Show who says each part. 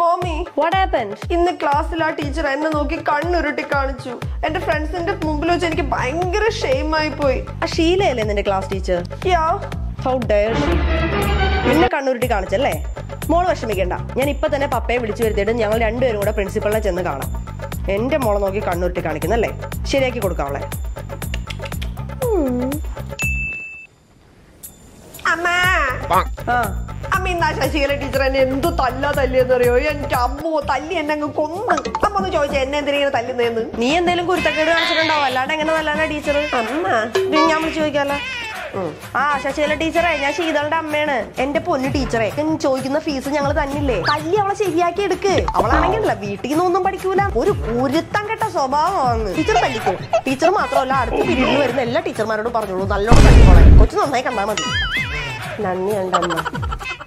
Speaker 1: mommy
Speaker 2: what happened
Speaker 1: ഇന്ന് ക്ലാസ്സിൽ ആ ടീച്ചർ എന്നെ നോക്കി കണ്ണുരുട്ടി കാണിച്ചു എന്റെ ഫ്രണ്ട്സിന്റെ മുമ്പിൽ വെച്ച് എനിക്ക് ഭയങ്കര ഷെയിമായി പോയി
Speaker 2: ആ ഷീലയല്ലേ നിന്റെ class teacher
Speaker 1: yeah
Speaker 2: how dare നിന്നെ കണ്ണുരുട്ടി കാണിച്ചല്ലേ മോള് വിഷമിക്കണ്ട ഞാൻ ഇപ്പൊ തന്നെ പപ്പയെ വിളിച്ചു വരുത്തിയിട്ട് ഞങ്ങൾ രണ്ടുപേരും കൂടെ പ്രിൻസിപ്പളിനെ ചെന്ന് കാണാം എന്റെ മോളെ നോക്കി കണ്ണുരുട്ടി കാണിക്കുന്നല്ലേ ശരിയാക്കി കൊടുക്കാം അവളെ
Speaker 1: അമ്മ
Speaker 2: ആ
Speaker 1: അമ്മ ഇന്നാ ശശികല ടീച്ചർ എന്നെ എന്തു തല്ലാ തല്ലിയെന്ന് അറിയോ എന്റെ അമ്മോ തല്ലി എന്നെ അങ്ങ് കൊന്ന് അമ്മ ഒന്ന് ചോദിച്ചാ എന്നെ എന്തിനാ ഇങ്ങനെ തല്ലുന്നതെന്ന്
Speaker 2: നീ എന്തേലും കുരുത്തക്കേട് കാണിച്ചിട്ടുണ്ടാവും അല്ലാണ്ട് എങ്ങനെ നല്ലതാ ടീച്ചർ
Speaker 1: അമ്മ
Speaker 2: ഇത് ഞാൻ വിളിച്ചു ചോദിക്കാലോ ആ ശശികല ടീച്ചറെ ഞാൻ ശീതളുടെ അമ്മയാണ് എന്റെ പൊന്നു ടീച്ചറെ ഞാൻ ചോദിക്കുന്ന ഫീസ് ഞങ്ങൾ തന്നില്ലേ തല്ലി അവളെ ശരിയാക്കി എടുക്ക് അവളാണെങ്കിലല്ല വീട്ടിൽ നിന്നൊന്നും പഠിക്കൂല ഒരു കുരുത്തം കെട്ട സ്വഭാവമാണ് ടീച്ചർ തല്ലിക്കോ ടീച്ചർ മാത്രമല്ല അടുത്ത പീരീഡിൽ വരുന്ന എല്ലാ ടീച്ചർമാരോടും പറഞ്ഞോളൂ നല്ലോണം തല്ലിക്കോളെ കൊച്ചു നന്നായി കണ്ടാൽ മതി നന്ദി എൻ്റെ അമ്മ